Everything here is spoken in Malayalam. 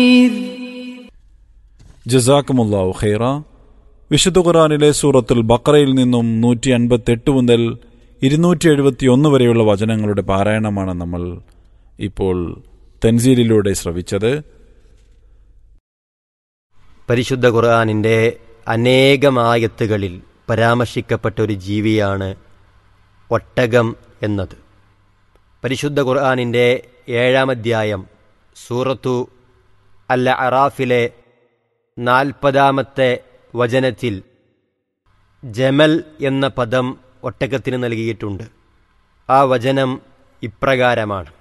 ജസാക്കുമുല്ലാഹു ഖൈറ വിശുദ്ധ ഖുറാനിലെ സൂറത്തുൽ ബക്കറയിൽ നിന്നും നൂറ്റി അൻപത്തെട്ട് മുതൽ ഇരുന്നൂറ്റി എഴുപത്തി ഒന്ന് വരെയുള്ള വചനങ്ങളുടെ പാരായണമാണ് നമ്മൾ ഇപ്പോൾ തൻസീലിലൂടെ ശ്രവിച്ചത് പരിശുദ്ധ ഖുർആാനിൻ്റെ അനേകമായത്തുകളിൽ പരാമർശിക്കപ്പെട്ട ഒരു ജീവിയാണ് ഒട്ടകം എന്നത് പരിശുദ്ധ ഖുർആാനിൻ്റെ ഏഴാം അധ്യായം സൂറത്തു അൽ അറാഫിലെ നാൽപ്പതാമത്തെ വചനത്തിൽ ജമൽ എന്ന പദം ഒട്ടകത്തിന് നൽകിയിട്ടുണ്ട് ആ വചനം ഇപ്രകാരമാണ്